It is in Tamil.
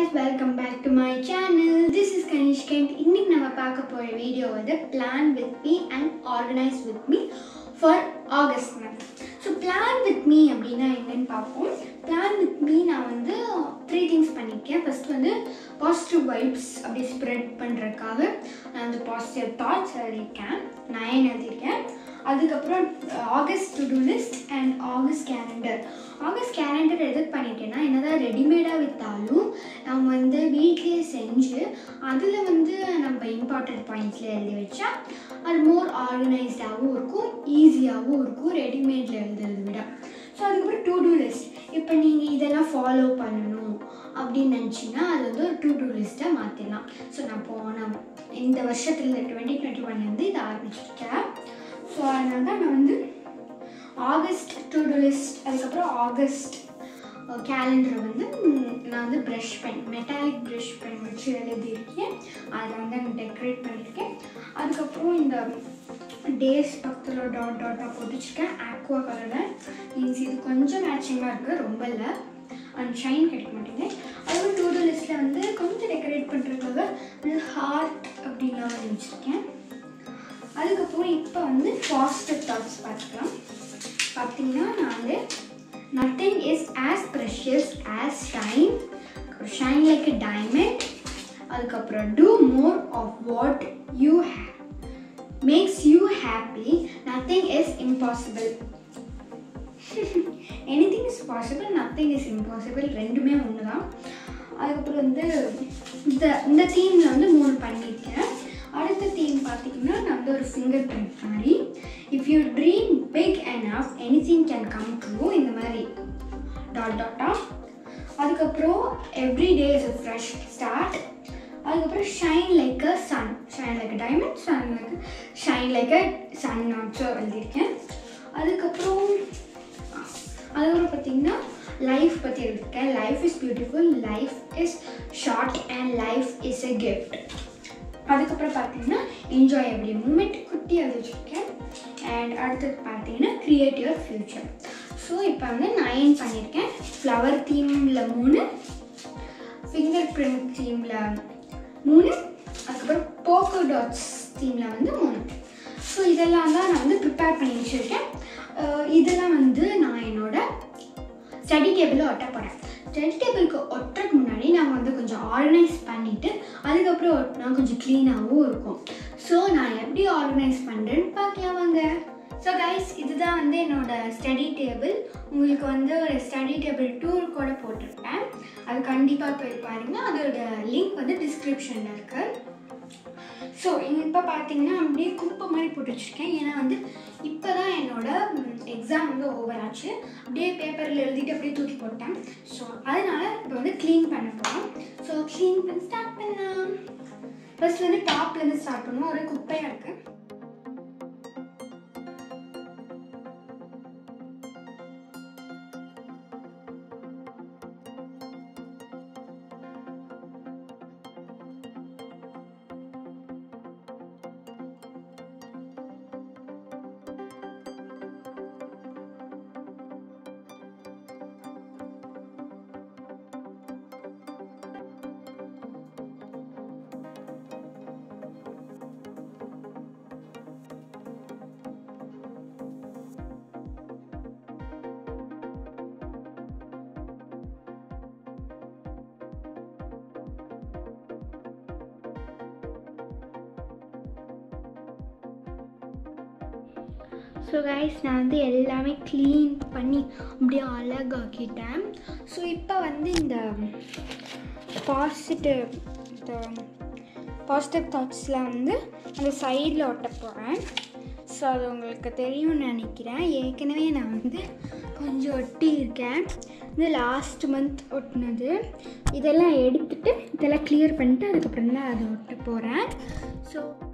guys, welcome back to my channel. This is Kanish Kent. இன்னைக்கு நம்ம பார்க்க போற வீடியோ வந்து plan with me and organize with me for August month. So plan with me அப்படின்னா என்னன்னு பார்ப்போம் plan with me நான் வந்து த்ரீ திங்ஸ் பண்ணியிருக்கேன் ஃபர்ஸ்ட் வந்து பாசிட்டிவ் வைப்ஸ் அப்படி ஸ்ப்ரெட் பண்ணுறதுக்காக நான் வந்து பாசிட்டிவ் தாட்ஸ் எழுதியிருக்கேன் நயன் எழுதியிருக்கேன் அதுக்கப்புறம் August to do list and August calendar August calendar எதுக்கு பண்ணிட்டேன்னா என்னதான் ரெடிமேடாக விற்றாலும் நம்ம வந்து வீட்லேயே செஞ்சு அதில் வந்து நம்ம இம்பார்ட்டன்ட் பாயிண்ட்ஸில் எழுதி வச்சா அது மோர் ஆர்கனைஸ்டாகவும் இருக்கும் ஈஸியாகவும் இருக்கும் ரெடிமேடில் எழுதுறதை விட ஸோ அதுக்கப்புறம் டு டூ லிஸ்ட் இப்போ நீங்கள் இதெல்லாம் ஃபாலோ பண்ணணும் அப்படின்னு நினச்சிங்கன்னா அது வந்து ஒரு டு டூ லிஸ்ட்டை மாற்றிடலாம் ஸோ நான் போன இந்த வருஷத்தில் டுவெண்ட்டி டுவெண்ட்டி ஒன்லேருந்து இதை ஆரம்பிச்சிருக்கேன் ஸோ அதனால தான் நான் வந்து ஆகஸ்ட் டு டூ லிஸ்ட் அதுக்கப்புறம் ஆகஸ்ட் கேலண்டரை வந்து ம், நான் வந்து brush pen metallic brush pen வச்சு எழுதியிருக்கேன் அதை வந்து நான் டெக்கரேட் பண்ணியிருக்கேன் அதுக்கப்புறம் இந்த டேஸ் பக்கத்தில் டாட் டாட்டாக போட்டுச்சிருக்கேன் ஆக்வா கலரில் மீன்ஸ் இது கொஞ்சம் மேட்சிங்காக இருக்குது ரொம்ப இல்லை அண்ட் ஷைன் கிடைக்க மாட்டேங்குது அதுவும் டூ டூ லிஸ்ட்டில் வந்து கொஞ்சம் டெக்கரேட் பண்ணுறதுக்காக ஹார்ட் அப்படின்லாம் வந்து வச்சுருக்கேன் அதுக்கப்புறம் இப்போ வந்து பாசிட்டிவ் தாட்ஸ் பார்த்துக்கலாம் பார்த்தீங்கன்னா நான் வந்து nothing is as precious as shine shine like a diamond அதுக்கப்புறம் do more of what you makes you happy nothing is impossible anything is possible nothing is impossible ரெண்டுமே ஒன்று தான் அதுக்கப்புறம் வந்து இந்த இந்த தீமில் வந்து மூணு பண்ணியிருக்கேன் அடுத்த தீம் பார்த்தீங்கன்னா நான் வந்து ஒரு ஃபிங்கர் பிரிண்ட் மாதிரி if you dream big and of anything can come true இந்த மாதிரி டாட் டாட்டா அதுக்கப்புறம் every day is a fresh start அதுக்கப்புறம் shine like a sun shine like a diamond shine like shine like a sun also எழுதியிருக்கேன் அதுக்கப்புறம் அதுக்கப்புறம் பார்த்தீங்கன்னா லைஃப் பற்றி எழுதியிருக்கேன் life is beautiful life is short and life is a gift அதுக்கப்புறம் பார்த்தீங்கன்னா என்ஜாய் எவ்ரி மூமெண்ட் குட்டி எழுதி வச்சுருக்கேன் அண்ட் அடுத்தது பார்த்தீங்கன்னா கிரியேட் யுவர் ஃப்யூச்சர் ஸோ இப்போ வந்து நைன் பண்ணியிருக்கேன் ஃப்ளவர் தீமில் மூணு ஃபிங்கர் பிரிண்ட் தீமில் மூணு அதுக்கப்புறம் போக்கோ டாட்ஸ் தீமில் வந்து மூணு ஸோ இதெல்லாம் தான் நான் வந்து ப்ரிப்பேர் பண்ணி வச்சுருக்கேன் அஹ் இதெல்லாம் வந்து நான் என்னோட ஸ்டடி டேபிளில் ஒட்ட போகிறேன் ஸ்டடி டேபிளுக்கு ஒட்டுறதுக்கு முன்னாடி நான் வந்து கொஞ்சம் ஆர்கனைஸ் பண்ணிவிட்டு அதுக்கப்புறம் ஒட்டினா கொஞ்சம் க்ளீனாகவும் இருக்கும் ஸோ நான் எப்படி ஆர்கனைஸ் பண்ணுறேன்னு பார்க்கலாம் வாங்க ஸோ கைஸ் இதுதான் வந்து என்னோட ஸ்டடி டேபிள் உங்களுக்கு வந்து ஒரு ஸ்டடி டேபிள் டூர் கூட போட்டிருப்பேன் அது கண்டிப்பாக போய் பாருங்கள் அதோட லிங்க் வந்து டிஸ்கிரிப்ஷனில் இருக்குது ஸோ இப்போ பார்த்தீங்கன்னா அப்படியே குப்பை மாதிரி போட்டு வச்சுருக்கேன் ஏன்னா வந்து இப்போ தான் என்னோட எக்ஸாம் வந்து ஓவர் ஆச்சு அப்படியே பேப்பரில் எழுதிட்டு அப்படியே தூக்கி போட்டேன் ஸோ அதனால் இப்போ வந்து க்ளீன் பண்ண போகிறோம் ஸோ க்ளீன் பண்ணி ஸ்டார்ட் பண்ணலாம் ஃபர்ஸ்ட் வந்து டாப்லேருந்து ஸ்டார்ட் பண்ணுவோம் ஒரே குப்பையாக இருக்குது ஸோ கைஸ் நான் வந்து எல்லாமே க்ளீன் பண்ணி அப்படியே அழகாக்கிட்டேன் ஸோ இப்போ வந்து இந்த பாசிட்டிவ் இந்த பாசிட்டிவ் தாட்ஸில் வந்து அந்த சைடில் ஒட்ட போகிறேன் ஸோ அது உங்களுக்கு தெரியும்னு நினைக்கிறேன் ஏற்கனவே நான் வந்து கொஞ்சம் ஒட்டியிருக்கேன் இது லாஸ்ட் மந்த் ஒட்டினது இதெல்லாம் எடுத்துட்டு இதெல்லாம் கிளியர் பண்ணிட்டு அதுக்கப்புறம் தான் அதை ஒட்ட போகிறேன் ஸோ